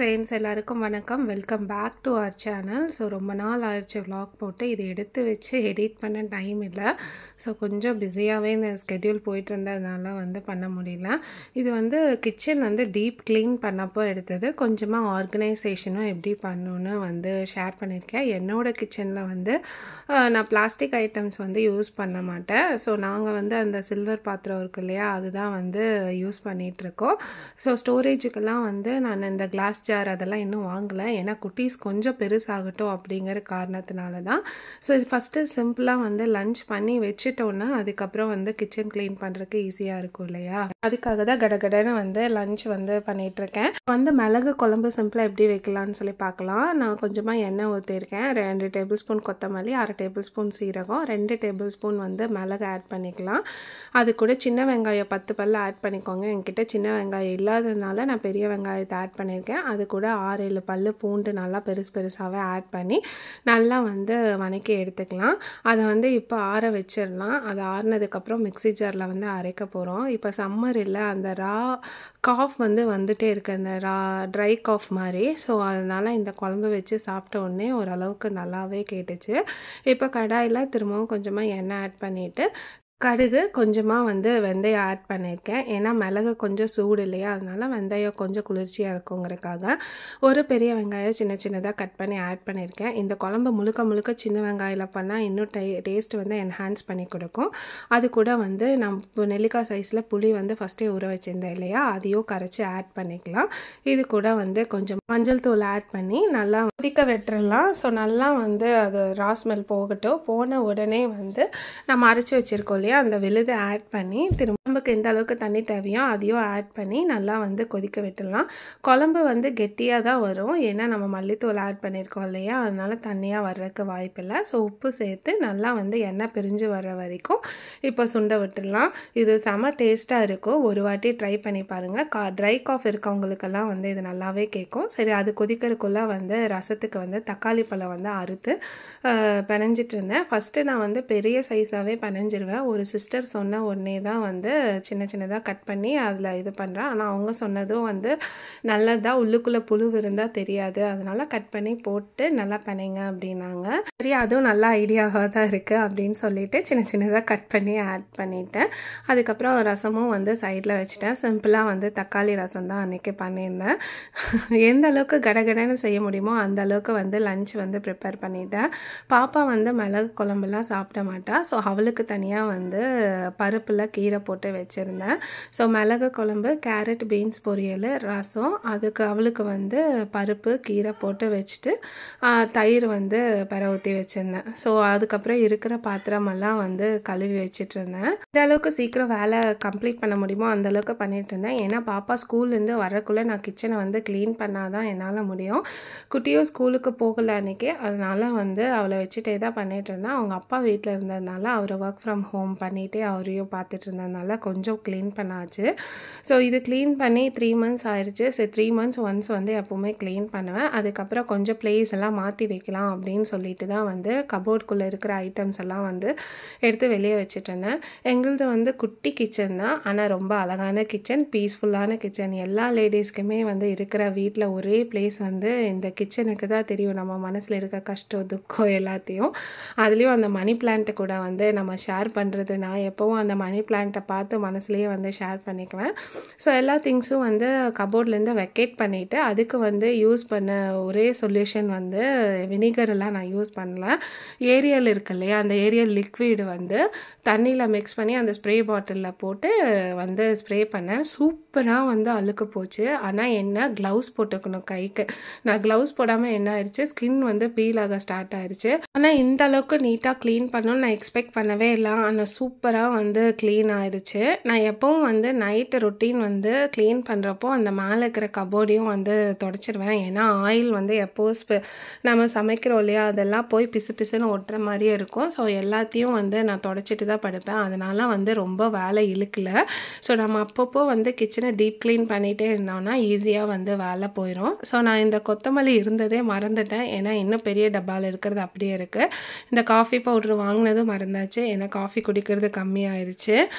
friends எல்லாருக்கும் வணக்கம் welcome back to our channel so ரொம்ப நாள் ஆயிடுச்சு vlog போட்டு இது எடுத்து வச்சு எடிட் பண்ண டைம் இல்லை ஸோ கொஞ்சம் பிஸியாகவே இந்த ஸ்கெட்யூல் போயிட்டு இருந்ததுனால வந்து பண்ண முடியல இது வந்து கிச்சன் வந்து டீப் க்ளீன் பண்ணப்போ எடுத்தது கொஞ்சமாக ஆர்கனைசேஷனும் எப்படி பண்ணணுன்னு வந்து ஷேர் பண்ணியிருக்கேன் என்னோட கிச்சனில் வந்து அஹ், நான் பிளாஸ்டிக் ஐட்டம்ஸ் வந்து யூஸ் பண்ண மாட்டேன் ஸோ நாங்கள் வந்து அந்த சில்வர் பாத்திரம் இருக்கு இல்லையா அதுதான் வந்து யூஸ் பண்ணிகிட்ருக்கோம் ஸோ ஸ்டோரேஜுக்கெல்லாம் வந்து நான் இந்த கிளாஸ் ஜார் அதெல்லாம் இன்னும் வாங்கலை ஏன்னா குட்டீஸ் கொஞ்சம் பெருசாகட்டும் அப்படிங்கிற காரணத்தினால தான் ஸோ இது ஃபஸ்ட்டு சிம்பிளாக வந்து லஞ்ச் பண்ணி வச்சுட்டோன்னா அதுக்கப்புறம் வந்து கிச்சன் க்ளீன் பண்ணுறதுக்கு ஈஸியாக இருக்கும் இல்லையா அதுக்காக தான் கடகடன்னு வந்து லஞ்ச் வந்து பண்ணிகிட்ருக்கேன் வந்து மிளகு குழம்பு சிம்பிளாக எப்படி வைக்கலாம்னு சொல்லி பார்க்கலாம் நான் கொஞ்சமாக எண்ணெய் ஊற்றிருக்கேன் ரெண்டு டேபிள் ஸ்பூன் கொத்தமல்லி அரை டேபிள் ஸ்பூன் சீரகம் ரெண்டு டேபிள் ஸ்பூன் வந்து மிளகு ஆட் பண்ணிக்கலாம் அது கூட சின்ன வெங்காயம் பத்து பல்ல ஆட் பண்ணிக்கோங்க என்கிட்ட சின்ன வெங்காயம் இல்லாததுனால நான் பெரிய வெங்காயத்தை ஆட் பண்ணியிருக்கேன் அது கூட ஆறு ஏழு பல்லு பூண்டு நல்லா பெருசு பெருசாகவே ஆட் பண்ணி நல்லா வந்து வதக்கி எடுத்துக்கலாம் அதை வந்து இப்போ ஆற வச்சிடலாம் அது ஆறுனதுக்கப்புறம் மிக்ஸி ஜாரில் வந்து அரைக்க போகிறோம் இப்போ சம்மர் இல்லை அந்த ரா காஃப் வந்து வந்துட்டே இருக்கு அந்த ரா ட்ரை காஃப் மாதிரி ஸோ அதனால் இந்த குழம்பு வச்சு சாப்பிட்ட உடனே ஓரளவுக்கு நல்லாவே கேட்டுச்சு இப்போ கடாயில் திரும்பவும் கொஞ்சமாக எண்ணெய் ஆட் பண்ணிவிட்டு கடுகு கொஞ்சமாக வந்து வெந்தயம் ஆட் பண்ணியிருக்கேன் ஏன்னா மிளகு கொஞ்சம் சூடு இல்லையா அதனால வெந்தயம் கொஞ்சம் குளிர்ச்சியாக இருக்குங்கிறக்காக ஒரு பெரிய வெங்காயம் சின்ன சின்னதாக கட் பண்ணி ஆட் பண்ணியிருக்கேன் இந்த குழம்பு முழுக்க முழுக்க சின்ன வெங்காயில் பண்ணால் இன்னும் டே டேஸ்ட் வந்து என்ஹான்ஸ் பண்ணி கொடுக்கும் அது கூட வந்து நான் இப்போ நெல்லிக்காய் சைஸில் புளி வந்து ஃபஸ்ட்டே ஊற வச்சுருந்தேன் இல்லையா அதையும் கரைச்சி ஆட் பண்ணிக்கலாம் இது கூட வந்து கொஞ்சம் மஞ்சள் தூள் ஆட் பண்ணி நல்லா கொதிக்க விட்டுறலாம் ஸோ நல்லா வந்து அது ராஸ்மெல் போகட்டும் போன உடனே வந்து நம்ம அரைச்சி வச்சுருக்கோம் இல்லையா அந்த விழுதை ஆட் பண்ணி திரும்பக்கு எந்த அளவுக்கு தண்ணி தேவையோ அதையும் ஆட் பண்ணி நல்லா வந்து கொதிக்க விட்டுடலாம் குழம்பு வந்து கெட்டியாக தான் வரும் ஏன்னா நம்ம மல்லித்தூள் ஆட் பண்ணியிருக்கோம் இல்லையா அதனால தண்ணியாக வர்றதுக்கு வாய்ப்பில்லை ஸோ உப்பு சேர்த்து நல்லா வந்து எண்ணெய் பிரிஞ்சு வர்ற வரைக்கும் இப்போ சுண்ட விட்டுடலாம் இது செம டேஸ்ட்டாக இருக்கும் ஒரு வாட்டி ட்ரை பண்ணி பாருங்கள் கா ட்ரை காஃப் இருக்கவங்களுக்கெல்லாம் வந்து இது நல்லாவே கேட்கும் சரி அது கொதிக்கிறதுக்குள்ளே வந்து ரசத்துக்கு வந்து தக்காளி பழம் வந்து அறுத்து அஹ், பிணைஞ்சிட்டு இருந்தேன் ஃபஸ்ட்டு நான் வந்து பெரிய சைஸாகவே பிணைஞ்சிருவேன் ஒரு சிஸ்டர் சொன்ன உடனே தான் வந்து சின்ன சின்னதாக கட் பண்ணி அதில் இது பண்ணுறேன் ஆனால் அவங்க சொன்னதும் வந்து நல்லதாக உள்ளுக்குள்ளே புழு இருந்தால் தெரியாது அதனால் கட் பண்ணி போட்டு நல்லா பிணைங்க அப்படின்னாங்க சரி அதுவும் நல்ல ஐடியாவாக தான் இருக்குது அப்படின்னு சொல்லிட்டு சின்ன சின்னதாக கட் பண்ணி ஆட் பண்ணிட்டேன் அதுக்கப்புறம் ரசமும் வந்து சைடில் வச்சுட்டேன் சிம்பிளாக வந்து தக்காளி ரசம் தான் அன்றைக்கி பண்ணியிருந்தேன் எந்த அளவுக்கு கடகடன்னு செய்ய முடியுமோ அந்த அளவுக்கு வந்து லஞ்ச் வந்து ப்ரிப்பேர் பண்ணிட்டேன் பாப்பா வந்து மிளகு குழம்புலாம் சாப்பிட மாட்டா ஸோ அவளுக்கு தனியாக வந்து பருப்பில் கீரை போட்டு வச்சுருந்தேன் ஸோ மிளகு குழம்பு கேரட் பீன்ஸ் பொரியல் ரசம் அதுக்கு அவளுக்கு வந்து பருப்பு கீரை போட்டு வச்சுட்டு ஆ, தயிர் வந்து பெற ஊற்றி வச்சுருந்தேன் ஸோ அதுக்கப்புறம் இருக்கிற பாத்திரமெல்லாம் வந்து கழுவி வச்சுட்டு இருந்தேன் இந்த அளவுக்கு சீக்கிரம் வேலை கம்ப்ளீட் பண்ண முடியுமோ அந்த அளவுக்கு பண்ணிட்டு இருந்தேன் ஏன்னா பாப்பா ஸ்கூல்லேருந்து வரக்குள்ளே நான் கிச்சனை வந்து க்ளீன் பண்ணாதான் என்னால் முடியும் குட்டியும் ஸ்கூலுக்கு போகல அன்றைக்கி அதனால வந்து அவளை வச்சுட்டே தான் பண்ணிட்டு இருந்தேன் அவங்க அப்பா வீட்டில் இருந்ததுனால அவர் ஒர்க் ஃப்ரம் ஹோம் பண்ணிகிட்டே அவரையும் பார்த்துட்டு இருந்ததுனால கொஞ்சம் க்ளீன் பண்ணாச்சு ஸோ இது க்ளீன் பண்ணி த்ரீ மந்த்ஸ் ஆயிடுச்சு சரி த்ரீ மந்த்ஸ் ஒன்ஸ் வந்து எப்போவுமே க்ளீன் பண்ணுவேன் அதுக்கப்புறம் கொஞ்சம் பிளேஸ் எல்லாம் மாற்றி வைக்கலாம் அப்படின்னு சொல்லிட்டு தான் வந்து கபோர்டுக்குள்ளே இருக்கிற ஐட்டம்ஸ் எல்லாம் வந்து எடுத்து வெளியே வச்சுட்டு இருந்தேன் எங்களுது வந்து குட்டி கிச்சன் தான் ஆனால் ரொம்ப அழகான கிச்சன் பீஸ்ஃபுல்லான கிச்சன் எல்லா லேடிஸ்க்குமே வந்து இருக்கிற வீட்டில் ஒரே பிளேஸ் வந்து இந்த கிச்சனுக்கு தான் தெரியும் நம்ம மனசில் இருக்க கஷ்டம் துக்கம் எல்லாத்தையும் அதுலேயும் அந்த மணி பிளான்ட்டு கூட வந்து நம்ம ஷேர் பண்ணுறது நான் எப்போவும் அந்த மணி பிளான்ட்டை பார்த்து மனசுலேயே வந்து ஷேர் பண்ணிக்குவேன் ஸோ எல்லா திங்ஸும் வந்து கபோர்ட்லேருந்து வெக்கேட் பண்ணிவிட்டு அதுக்கு வந்து யூஸ் பண்ண ஒரே சொல்யூஷன் வந்து வினிகர் எல்லாம் நான் யூஸ் பண்ணல ஏரியல் இருக்கு இல்லையா அந்த ஏரியல் லிக்விட் வந்து தண்ணியில் மிக்ஸ் பண்ணி அந்த ஸ்ப்ரே பாட்டிலில் போட்டு வந்து ஸ்ப்ரே பண்ணேன் சூப்பராக வந்து அழுக்கு போச்சு ஆனால் என்ன க்ளவுஸ் போட்டுக்கணும் கைக்கு நான் க்ளவுஸ் போடாமல் என்ன ஆயிடுச்சு ஸ்கின் வந்து பீல் ஆக ஸ்டார்ட் ஆயிடுச்சு ஆனால் இந்த அளவுக்கு நீட்டாக க்ளீன் பண்ணணும்னு நான் எக்ஸ்பெக்ட் பண்ணவே இல்லை ஆனால் சூப்பராக வந்து க்ளீன் ஆயிடுச்சு நான் எப்பவும் வந்து நைட்டு ரொட்டீன் வந்து க்ளீன் பண்ணுறப்போ அந்த மேலே இருக்கிற கபோர்டையும் வந்து தொடச்சிடுவேன் ஏன்னா ஆயில் வந்து எப்போ ஸ்பெ- நம்ம சமைக்கிறோம் இல்லையா அதெல்லாம் போய் பிசு பிசுன்னு ஒட்டுற மாதிரியே இருக்கும் ஸோ எல்லாத்தையும் வந்து நான் தொடச்சிட்டு தான் படுப்பேன் அதனால வந்து ரொம்ப வேலை இழுக்கல ஸோ நம்ம அப்பப்போ வந்து கிச்சனை டீப் க்ளீன் பண்ணிகிட்டே இருந்தோம்னா ஈஸியாக வந்து வேலை போயிடும் ஸோ நான் இந்த கொத்தமல்லி இருந்ததே மறந்துட்டேன் ஏன்னா இன்னும் பெரிய டப்பாவில் இருக்கிறது அப்படியே இருக்குது இந்த காஃபி பவுட்ரு வாங்கினதும் மறந்தாச்சு ஏன்னா காஃபி குடிக்கிறது கம்மியாயிருச்சு டீ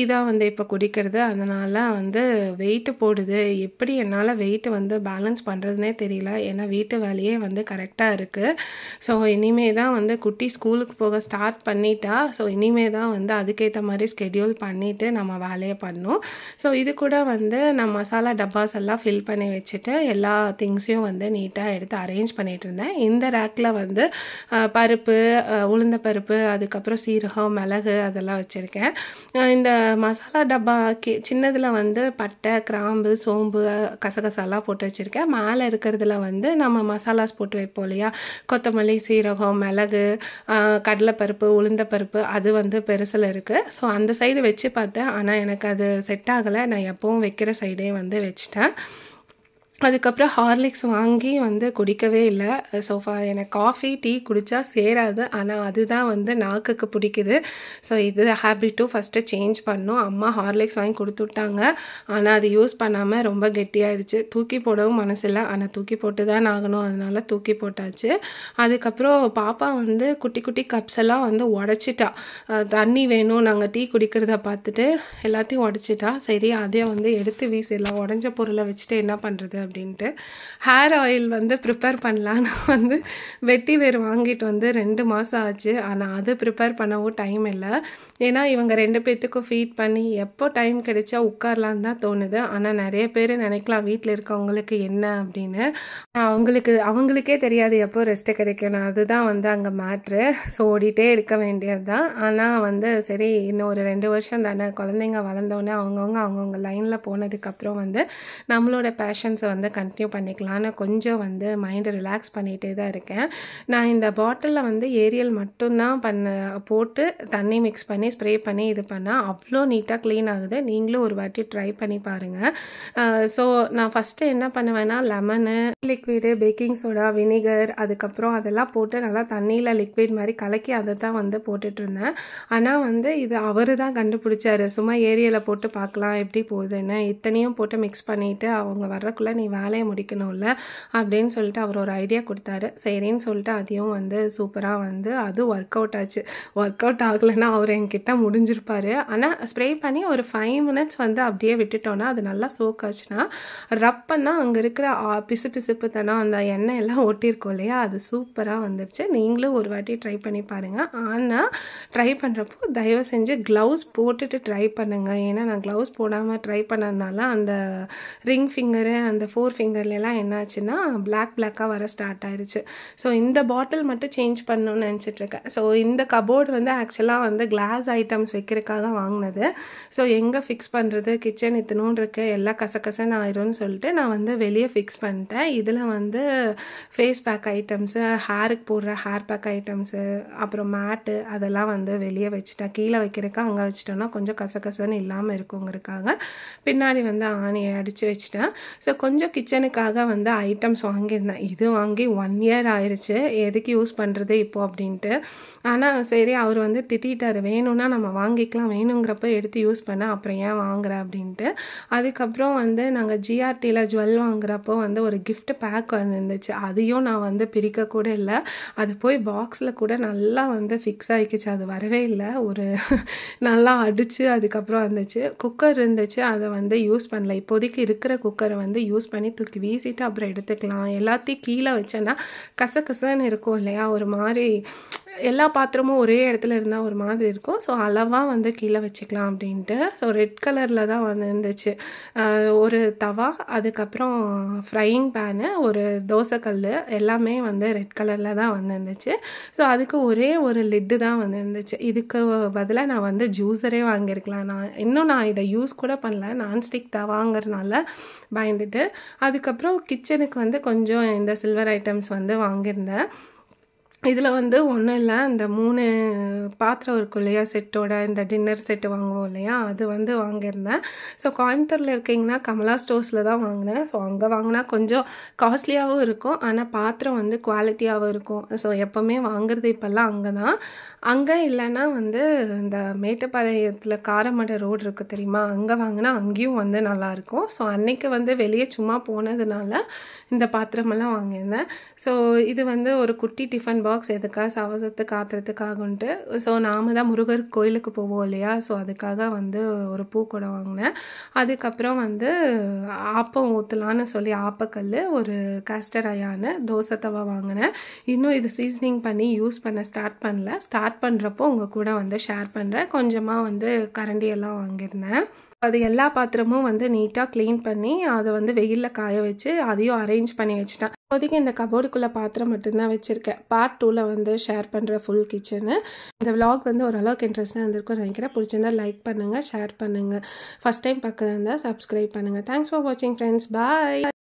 தான் வந்து இப்போ குடிக்கிறது அதனால் வந்து வெயிட்டு போடுது எப்படி என்னால் வெயிட் வந்து பேலன்ஸ் பண்ணுறதுனே தெரியல ஏன்னா வீட்டு வேலையே வந்து கரெக்டாக இருக்குது ஸோ இனிமே தான் வந்து குட்டி ஸ்கூலுக்கு போக ஸ்டார்ட் பண்ணிட்டா ஸோ இனிமே தான் வந்து அதுக்கேற்ற மாதிரி ஸ்கெடியூல் பண்ணிவிட்டு நம்ம வேலையை பண்ணணும் ஸோ இது கூட வந்து நான் மசாலா டப்பாஸ் எல்லாம் ஃபில் பண்ணி வச்சுட்டு எல்லா திங்ஸையும் வந்து நீட்டாக எடுத்து அரேஞ்ச் பண்ணிகிட்டு இருந்தேன் இந்த ரேக்கில் வந்து அஹ், பருப்பு அஹ், உளுந்த பருப்பு அதுக்கப்புறம் சீரகம் மிளகு அதெல்லாம் வச்சுருக்கேன் இந்த மசாலா டப்பா கி சின்னதில் வந்து பட்டை கிராம்பு சோம்பு கசகசாலாம் போட்டு வச்சுருக்கேன் மேலே இருக்கிறதுல வந்து நம்ம மசாலாஸ் போட்டு வைப்போம் இல்லையா கொத்தமல்லி சீரகம் மிளகு ஆஹ், கடலைப்பருப்பு உளுந்தப்பருப்பு அது வந்து பெருசில் இருக்குது ஸோ அந்த சைடு வச்சு பார்த்தேன் ஆனால் எனக்கு அது செட் ஆகலை நான் எப்பவும் வைக்கிற சைடே வந்து வச்சிட்டேன் அதுக்கப்புறம் ஹார்லிக்ஸ் வாங்கி வந்து குடிக்கவே இல்லை சோஃபா எனக்கு காஃபி டீ குடித்தா சேராது ஆனால் அதுதான் வந்து நாக்குக்கு பிடிக்குது ஸோ இது ஹேபிட்டும் ஃபஸ்ட்டு சேஞ்ச் பண்ணும் அம்மா ஹார்லிக்ஸ் வாங்கி கொடுத்து விட்டாங்க ஆனால் அது யூஸ் பண்ணாமல் ரொம்ப கெட்டியாயிடுச்சு தூக்கி போடவும் மனசில்லை ஆனால் தூக்கி போட்டு தான் ஆகணும் அதனால தூக்கி போட்டாச்சு அதுக்கப்புறம் பாப்பா வந்து குட்டி குட்டி கப்ஸ் எல்லாம் வந்து உடச்சிட்டா அஹ் தண்ணி வேணும் நாங்கள் டீ குடிக்கிறத பார்த்துட்டு எல்லாத்தையும் உடச்சிட்டா சரி அதே வந்து எடுத்து வீசிடலாம் உடஞ்ச பொருளை வச்சுட்டு என்ன பண்ணுறது அப்படின்ட்டு ஹேர் ஆயில் வந்து ப்ரிப்பேர் பண்ணலான்னு வந்து வெட்டி வேர் வாங்கிட்டு வந்து ரெண்டு மாதம் ஆச்சு ஆனால் அது ப்ரிப்பேர் பண்ணவும் டைம் இல்லை ஏன்னா இவங்க ரெண்டு பேர்த்துக்கும் ஃபீட் பண்ணி எப்போ டைம் கிடைச்சா உட்காரலான்னு தான் தோணுது ஆனால் நிறைய பேர் நினைக்கலாம் வீட்டில் இருக்கவங்களுக்கு என்ன அப்படின்னு அவங்களுக்கு அவங்களுக்கே தெரியாது எப்போ ரெஸ்ட்டு கிடைக்கணும் அதுதான் வந்து அங்கே மேட்ரு ஸோ ஓடிட்டே இருக்க வேண்டியது தான் ஆனால் வந்து சரி இன்னும் ஒரு ரெண்டு வருஷம் தானே குழந்தைங்க வளர்ந்தோடனே அவங்கவுங்க அவங்கவுங்க லைனில் போனதுக்கப்புறம் வந்து நம்மளோட பேஷன்ஸை வந்து கண்டினியூ பண்ணிக்கலான்னு கொஞ்சம் வந்து மைண்டை ரிலாக்ஸ் பண்ணிகிட்டே தான் இருக்கேன் நான் இந்த பாட்டிலில் வந்து ஏரியல் மட்டும்தான் பண்ண போட்டு தண்ணி மிக்ஸ் பண்ணி ஸ்ப்ரே பண்ணி இது பண்ணால் அவ்வளோ நீட்டாக க்ளீன் ஆகுது நீங்களும் ஒரு வாட்டி ட்ரை பண்ணி பாருங்கள் ஸோ நான் ஃபஸ்ட்டு என்ன பண்ணுவேன்னா lemon liquid baking soda vinegar அதுக்கப்புறம் அதெல்லாம் போட்டு நல்லா தண்ணியில் லிக்விட் மாதிரி கலக்கி அதை தான் வந்து போட்டுட்டு இருந்தேன் ஆனால் வந்து இது அவர் தான் கண்டுபிடிச்சாரு சும்மா ஏரியாவில் போட்டு பார்க்கலாம் எப்படி போகுதுன்னு இத்தனையும் போட்டு மிக்ஸ் பண்ணிவிட்டு அவங்க வர்றக்குள்ளே நீ வேலையை முடிக்கணும்ல அப்படின்னு சொல்லிட்டு அவர் ஒரு ஐடியா கொடுத்தாரு சரின்னு சொல்லிட்டு அதையும் வந்து சூப்பராக வந்து அது ஒர்க் அவுட் ஆச்சு ஒர்க் அவுட் ஆகலைன்னா அவர் என்கிட்ட முடிஞ்சிருப்பாரு ஆனால் ஸ்ப்ரே பண்ணி ஒரு ஃபைவ் மினிட்ஸ் வந்து அப்படியே விட்டுட்டோன்னா அது நல்லா சோக் ஆச்சுன்னா ரப் பண்ணால் அங்கே இருக்கிற ஆ, பிசு பிசுப்பு தனம் அந்த எண்ணெய் எல்லாம் ஒட்டியிருக்கோம் இல்லையா அது சூப்பராக வந்துருச்சு நீங்களும் ஒரு வாட்டி ட்ரை பண்ணி பாருங்கள் ஆனால் ட்ரை பண்ணுறப்போ தயவு செஞ்சு க்ளவுஸ் போட்டுட்டு ட்ரை பண்ணுங்க ஏன்னா நான் க்ளவுஸ் போடாமல் ட்ரை பண்ணதுனால அந்த ரிங் ஃபிங்கரு அந்த ஃபோர் ஃபிங்கர்லாம் என்னாச்சுன்னா பிளாக் பிளாக்காக வர ஸ்டார்ட் ஆயிருச்சு ஸோ இந்த பாட்டில் மட்டும் சேஞ்ச் பண்ணணும்னு நினச்சிட்டு இருக்கேன் ஸோ இந்த கபோர்டு வந்து ஆக்சுவலாக வந்து கிளாஸ் ஐட்டம்ஸ் வைக்கிறதுக்காக வாங்கினது ஸோ எங்கே ஃபிக்ஸ் பண்ணுறது கிச்சன் இத்தனும் இருக்கு எல்லாம் கசகசன்னு ஆயிரும்னு சொல்லிட்டு நான் வந்து வெளியே ஃபிக்ஸ் பண்ணிட்டேன் இதில் வந்து ஃபேஸ் பேக் ஐட்டம்ஸு ஹேருக்கு போடுற ஹேர் பேக் ஐட்டம்ஸு அப்புறம் மேட்டு அதெல்லாம் வந்து வெளியே வச்சுட்டேன் கீழே வைக்கிறதுக்கு அங்கே வச்சிட்டோன்னா கொஞ்சம் கசகசன்னு இல்லாமல் இருக்குங்கிறதுக்காக பின்னாடி வந்து ஆணியை அடித்து வச்சுட்டேன் ஸோ கொஞ்சம் கிச்சனுக்காக வந்து ஐட்டம்ஸ் வாங்கியிருந்தேன் இது வாங்கி ஒன் இயர் ஆயிருச்சு எதுக்கு யூஸ் பண்ணுறது இப்போ அப்படின்ட்டு ஆனால் சரி அவர் வந்து திட்டிட்டாரு வேணும்னா நம்ம வாங்கிக்கலாம் வேணுங்கிறப்ப எடுத்து யூஸ் பண்ண அப்புறம் ஏன் வாங்குற அப்படின்ட்டு அதுக்கப்புறம் வந்து நாங்கள் ஜிஆர்டியில் ஜுவல் வாங்குறப்போ வந்து ஒரு gift பேக் வந்துருந்துச்சு அதையும் நான் வந்து பிரிக்க கூட இல்லை அது போய் பாக்ஸில் கூட நல்லா வந்து ஃபிக்ஸ் ஆகிக்கிச்சு அது வரவே இல்லை ஒரு நல்லா அடித்து அதுக்கப்புறம் வந்துச்சு குக்கர் இருந்துச்சு அதை வந்து யூஸ் பண்ணல இப்போதைக்கு இருக்கிற குக்கரை வந்து யூஸ் பண்ணி தூக்கி வீசிட்டு அப்புறம் எடுத்துக்கலாம் எல்லாத்தையும் கீழே வச்சேன்னா கசகசன்னு இருக்கும் இல்லையா ஒரு மாதிரி எல்லா பாத்திரமும் ஒரே இடத்துல இருந்தால் ஒரு மாதிரி இருக்கும் ஸோ அளவாக வந்து கீழே வச்சுக்கலாம் அப்படின்ட்டு ஸோ ரெட் கலரில் தான் வந்து இருந்துச்சு ஆஹ் ஒரு தவா அதுக்கப்புறம் ஃப்ரையிங் பேனு ஒரு தோசைக்கல் எல்லாமே வந்து ரெட் கலரில் தான் வந்து இருந்துச்சு ஸோ அதுக்கு ஒரே ஒரு லிட்டு தான் வந்து இருந்துச்சு இதுக்கு பதிலாக நான் வந்து ஜூஸரே வாங்கியிருக்கலாம் நான் இன்னும் நான் இதை யூஸ் கூட பண்ணல நான்ஸ்டிக் தவாங்கிறனால பயந்துட்டு அதுக்கப்புறம் கிச்சனுக்கு வந்து கொஞ்சம் இந்த சில்வர் ஐட்டம்ஸ் வந்து வாங்கியிருந்தேன் இதில் வந்து ஒன்றும் இல்லை இந்த மூணு பாத்திரம் இருக்கும் இல்லையா செட்டோட இந்த டின்னர் செட்டு வாங்குவோம் இல்லையா அது வந்து வாங்கியிருந்தேன் ஸோ கோயம்புத்தூரில் இருக்கீங்கன்னா கமலா ஸ்டோர்ஸில் தான் வாங்கினேன் ஸோ அங்கே வாங்கினா கொஞ்சம் காஸ்ட்லியாகவும் இருக்கும் ஆனால் பாத்திரம் வந்து குவாலிட்டியாகவும் இருக்கும் ஸோ எப்போவுமே வாங்குறது இப்போல்லாம் அங்கே தான் அங்கே இல்லைன்னா வந்து இந்த மேட்டுப்பாளையத்தில் காரமடை ரோடு இருக்குது தெரியுமா அங்கே வாங்கினா அங்கேயும் வந்து நல்லாயிருக்கும் ஸோ அன்னைக்கு வந்து வெளியே சும்மா போனதுனால இந்த பாத்திரமெல்லாம் வாங்கியிருந்தேன் ஸோ இது வந்து ஒரு குட்டி டிஃபன் பாக்ஸ் எதுக்காக சவசத்துக்கு ஆத்துறதுக்காகன்ட்டு ஸோ நாம தான் முருகர் கோயிலுக்கு போவோம் இல்லையா ஸோ அதுக்காக வந்து ஒரு பூக்கூடை வாங்கினேன் அதுக்கப்புறம் வந்து ஆப்பம் ஊற்றலான்னு சொல்லி ஆப்பக்கல் ஒரு காஸ்டர் அயானு தோசை தவா வாங்கினேன் இன்னும் இது சீசனிங் பண்ணி யூஸ் பண்ண ஸ்டார்ட் பண்ணல ஸ்டார்ட் பண்ணுறப்போ உங்கள் கூட வந்து ஷேர் பண்ணுறேன் கொஞ்சமாக வந்து கரண்டி எல்லாம் வாங்கியிருந்தேன் அது எல்லா பாத்திரமும் வந்து நீட்டாக க்ளீன் பண்ணி அதை வந்து வெயிலில் காய வச்சு அதையும் அரேஞ்ச் பண்ணி வச்சுட்டேன் இப்போதைக்கு இந்த கபோர்டுக்குள்ளே பாத்திரம் மட்டும்தான் வச்சுருக்கேன் பார்ட் டூவில் வந்து ஷேர் பண்ணுற ஃபுல் கிச்சனு இந்த விலாக் வந்து ஓரளவுக்கு இன்ட்ரெஸ்ட்டாக இருந்திருக்கும்னு நினைக்கிறேன் பிடிச்சிருந்தா லைக் பண்ணுங்கள் ஷேர் பண்ணுங்கள் ஃபஸ்ட் டைம் பார்க்குறதா இருந்தால் சப்ஸ்கிரைப் பண்ணுங்கள் தேங்க்ஸ் ஃபார் வாட்சிங் ஃப்ரெண்ட்ஸ் பாய்